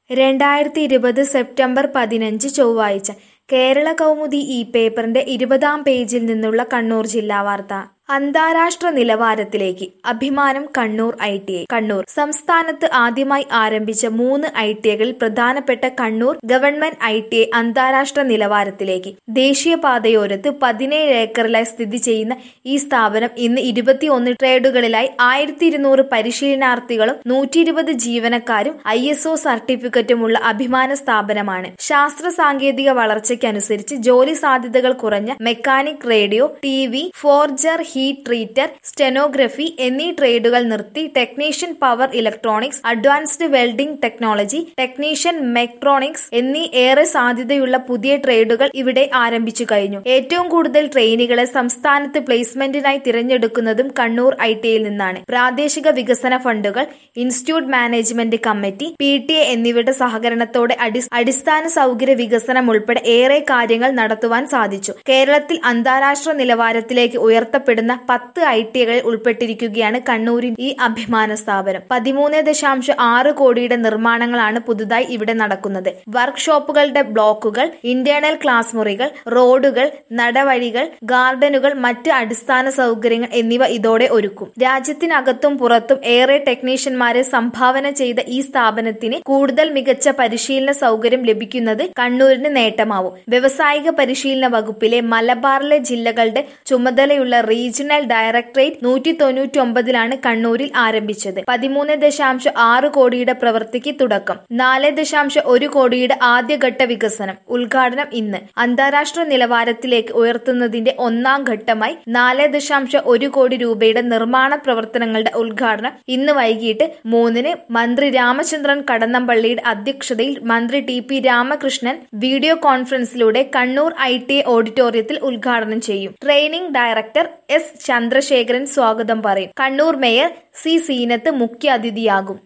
രണ്ടായിരത്തി ഇരുപത് സെപ്റ്റംബർ പതിനഞ്ച് ചൊവ്വാഴ്ച കേരള കൗമുദി ഈ പേപ്പറിന്റെ ഇരുപതാം പേജിൽ നിന്നുള്ള കണ്ണൂർ ജില്ലാ വാർത്ത അന്താരാഷ്ട്ര നിലവാരത്തിലേക്ക് അഭിമാനം Kannur I T I Kannur സംസ്ഥാനത്ത് ആദ്യമായി ആരംഭിച്ച മൂന്ന് ഐ ടി ഐകളിൽ പ്രധാനപ്പെട്ട Kannur government I T I അന്താരാഷ്ട്ര നിലവാരത്തിലേക്ക് ദേശീയപാതയോരത്ത് പതിനേഴ് ഏക്കറിലായി സ്ഥിതി ചെയ്യുന്ന ഈ സ്ഥാപനം ഇന്ന് ഇരുപത്തിയൊന്ന് ട്രേഡുകളിലായി ആയിരത്തി ഇരുന്നൂറ് പരിശീലനാർത്ഥികളും നൂറ്റി ഇരുപത് ജീവനക്കാരും ഐ എസ് ഒ സർട്ടിഫിക്കറ്റുമുള്ള അഭിമാന സ്ഥാപനമാണ് ശാസ്ത്ര സാങ്കേതിക വളർച്ചയ്ക്കനുസരിച്ച് ജോലി സാധ്യതകൾ കുറഞ്ഞ mechanic radio T V forger heat treater stenography എന്നീ ട്രേഡുകൾ നിർത്തി technician power electronics advanced welding technology technician mechatronics എന്നീ ഏറെ സാധ്യതയുള്ള പുതിയ ട്രേഡുകൾ ഇവിടെ ആരംഭിച്ചു കഴിഞ്ഞു ഏറ്റവും കൂടുതൽ ട്രെയിനികളെ സംസ്ഥാനത്ത് പ്ലേസ്മെന്റിനായി തിരഞ്ഞെടുക്കുന്നതും കണ്ണൂർ ഐ ടിയിൽ നിന്നാണ് പ്രാദേശിക വികസന ഫണ്ടുകൾ institute management committee P T A എന്നിവയുടെ സഹകരണത്തോടെ അടി- അടിസ്ഥാന സൗകര്യ വികസനം ഉൾപ്പെടെ ഏറെ കാര്യങ്ങൾ നടത്തുവാൻ സാധിച്ചു കേരളത്തിൽ അന്താരാഷ്ട്ര നിലവാരത്തിലേക്ക് ഉയർത്തപ്പെടുന്ന പത്ത് ഐ ടി ഐകളിൽ ഉൾപ്പെട്ടിരിക്കുകയാണ് കണ്ണൂരിൻ ഈ അഭിമാന സ്ഥാപനം പതിമൂന്ന് ദശാംശം ആറ് കോടിയുടെ നിർമ്മാണങ്ങളാണ് പുതുതായി ഇവിടെ നടക്കുന്നത് വർക്ക്ഷോപ്പുകളുടെ ബ്ലോക്കുകൾ ഇന്റേണൽ ക്ലാസ് മുറികൾ റോഡുകൾ നടവഴികൾ ഗാർഡനുകൾ മറ്റ് അടിസ്ഥാന സൗകര്യങ്ങൾ എന്നിവ ഇതോടെ ഒരുക്കും രാജ്യത്തിനകത്തും പുറത്തും ഏറെ ടെക്നീഷ്യന്മാരെ സംഭാവന ചെയ്ത ഈ സ്ഥാപനത്തിന് കൂടുതൽ മികച്ച പരിശീലന സൗകര്യം ലഭിക്കുന്നത് കണ്ണൂരിന് നേട്ടമാവും വ്യവസായിക പരിശീലന വകുപ്പിലെ മലബാറിലെ ജില്ലകളുടെ ചുമതലയുള്ള റീജിയണൽ ഡയറക്ടറേറ്റ് നൂറ്റി തൊണ്ണൂറ്റി ഒമ്പതിലാണ് കണ്ണൂരിൽ ആരംഭിച്ചത് പതിമൂന്ന് ദശാംശം ആറ് കോടിയുടെ പ്രവൃത്തിക്ക് തുടക്കം നാല് ദശാംശം ഒരു കോടിയുടെ ആദ്യഘട്ട വികസനം ഉദ്ഘാടനം ഇന്ന് അന്താരാഷ്ട്ര നിലവാരത്തിലേക്ക് ഉയർത്തുന്നതിന്റെ ഒന്നാം ഘട്ടമായി നാല് ദശാംശം ഒരു കോടി രൂപയുടെ നിർമ്മാണ പ്രവർത്തനങ്ങളുടെ ഉദ്ഘാടനം ഇന്ന് വൈകിട്ട് മൂന്നിന് മന്ത്രി രാമചന്ദ്രൻ കടന്നപ്പള്ളിയുടെ അധ്യക്ഷതയിൽ മന്ത്രി ടി പി രാമകൃഷ്ണൻ വീഡിയോ കോൺഫറൻസിലൂടെ കണ്ണൂർ ഐ ടി ഓഡിറ്റോറിയത്തിൽ ഉദ്ഘാടനം ചെയ്യും ട്രെയിനിംഗ് ഡയറക്ടർ എസ് ചന്ദ്രശേഖരൻ സ്വാഗതം പറയും കണ്ണൂർ മേയർ സി സീനത്ത് മുഖ്യ അതിഥിയാകും